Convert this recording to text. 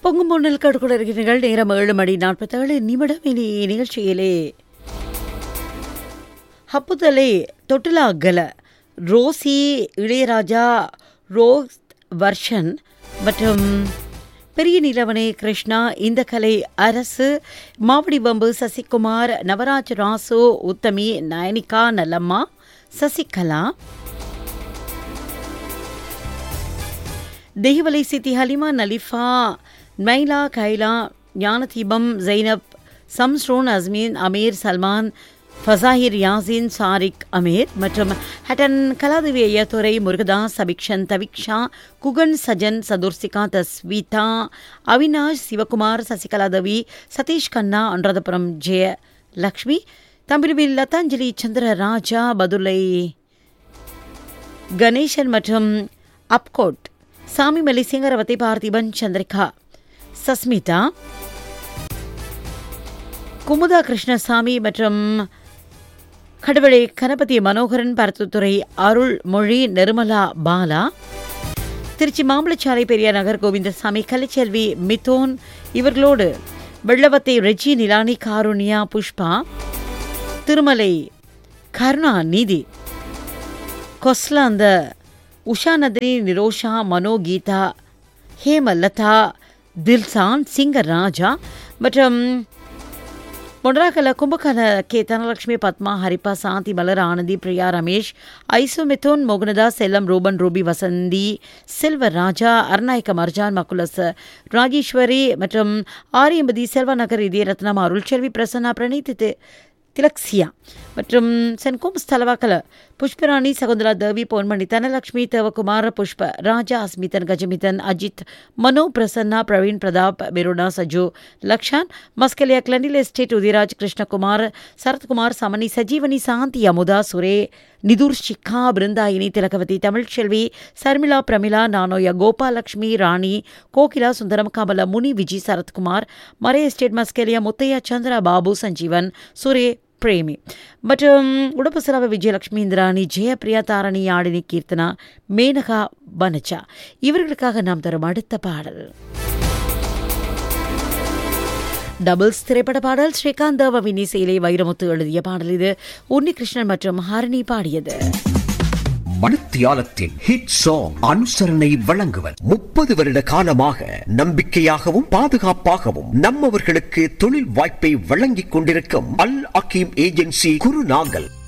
பொங்கும் பொண்ணில் கடுக்குள்ள இருக்கிறீர்கள் நேரம் ஏழு மணி நாற்பத்தேழு நிமிடம் இனி நிகழ்ச்சியிலே ஹப்புதலை தொட்டிலா கல ரோசி இளையராஜா ரோஸ் வர்ஷன் மற்றும் பெரிய நிலவனை கிருஷ்ணா இந்த கலை அரசு மாவடி பம்பு சசிகுமார் நவராஜ் ராசு உத்தமி நயனிகா நல்லம்மா சசிகலா தெய்வலை சித்தி ஹலிமா நலிஃபா மைலா கைலா ஞானதீபம் ஜைனப் சம்ஸ்ரோன் அஸ்மீன் அமீர் சல்மான் ஃபசாஹிர் யாசின் சாரிக் அமீர் மற்றும் ஹட்டன் கலாதேவி ஐயாத்துறை முருகதாஸ் அபிக்ஷன் தவிக்ஷா குகன் சஜன் சதுர்சிகா தஸ்வீதா அவினாஷ் சிவகுமார் சசிகலாதேவி சதீஷ் கண்ணா அனுராதபுரம் ஜெய லக்ஷ்மி தம்பிரிவில் லதாஞ்சலி சந்திர ராஜா பதுலை கணேசன் மற்றும் அப்கோட் சாமிமலி சிங்கரவத்தை பார்த்திபன் சந்திரிகா சஸ்மிதா குமுதா கிருஷ்ணசாமி மற்றும் கடவுளை கணபதி மனோகரன் பரத்துத்துறை அருள் மொழி நிர்மலா பாலா திருச்சி மாம்பழச்சாலை பெரியார் நகர் கோவிந்தசாமி கலைச்செல்வி மித்தோன் இவர்களோடு வெள்ளவத்தை ரெஜி நிலானி காருண்யா புஷ்பா திருமலை கருணா நீதி கொஸ்லாந்த உஷா நந்தினி நிரோஷா மனோ கீதா ஹேமலதா தில்சான் சிங்கர் ராஜா மற்றும் ಮೊಡರಾಕಲ ಕುಂಭಕಲ ಕೆ ಧನಲಕ್ಷ್ಮಿ ಪದ್ಮ ಹರಿಪ சாந்தி மலர் ஆனந்தி பிரியா ரமேஷ் ஐசு மிதுன் மோகனதாஸ் செல்லம் ரூபன் ரூபி வசந்தி செல்வர் ராஜா அருநாயக்க மர்ஜான் மக்குலஸ் ராஜேஸ்வரி மற்றும் ஆரியம்பதி செல்வநகர் இதய ரத்னம் அருள்செல்வி பிரசன்னா பிரணீத் தி- திலக்ஸியா மற்றும் சென்கோம் ஸ்தலவாக்கல புஷ்பராணி சகுந்தலா தேவி பொன்மணி தனலட்சுமி தேவகுமார் புஷ்ப ராஜா அஸ்மிதன் கஜமிதன் அஜித் மனோ பிரசன்னா பிரவீன் பிரதாப் மெருனா சஜு லக்ஷான் மஸ்கலியா கிளனில் எஸ்டேட் உதயராஜ் கிருஷ்ணகுமார் சரத்குமார் சமணி சஜீவனி சாந்தி அமுதா சுரே நிதுர் ஷிக்கா பிருந்தாயினி திலகவதி தமிழ்ச்செல்வி சர்மிளா பிரமிளா நானோயா கோபாலட்சுமி ராணி கோகிலா சுந்தரம் கமல முனி விஜி சரத்குமார் மறை எஸ்டேட் மஸ்கெலியா முத்தையா சந்திரா பாபு சஞ்சீவன் சுரே பிரேமி மற்றும் உடப்பு செலவு விஜயலட்சுமி இந்திராணி ஜெயபிரியா தாரணி யாழினி கீர்த்தனா மேனகா வனச்சா இவர்களுக்காக நாம் தரும் அடுத்த பாடல் டபுள்ஸ் திரைப்பட பாடல் ஸ்ரீகாந்த் தேவவின் இசையிலே வைரமுத்து எழுதிய பாடல் இது உன்னிகிருஷ்ணன் மற்றும் ஹரணி பாடியது மணித்தியாலத்தின் ஹிட் சாங் அனுசரணை வழங்குவர் முப்பது வருட காலமாக நம்பிக்கையாகவும் பாதுகாப்பாகவும் நம்மவர்களுக்கு தொழில் வாய்ப்பை வழங்கிக் கொண்டிருக்கும் அல் அகீம் ஏஜென்சி குருநாகல்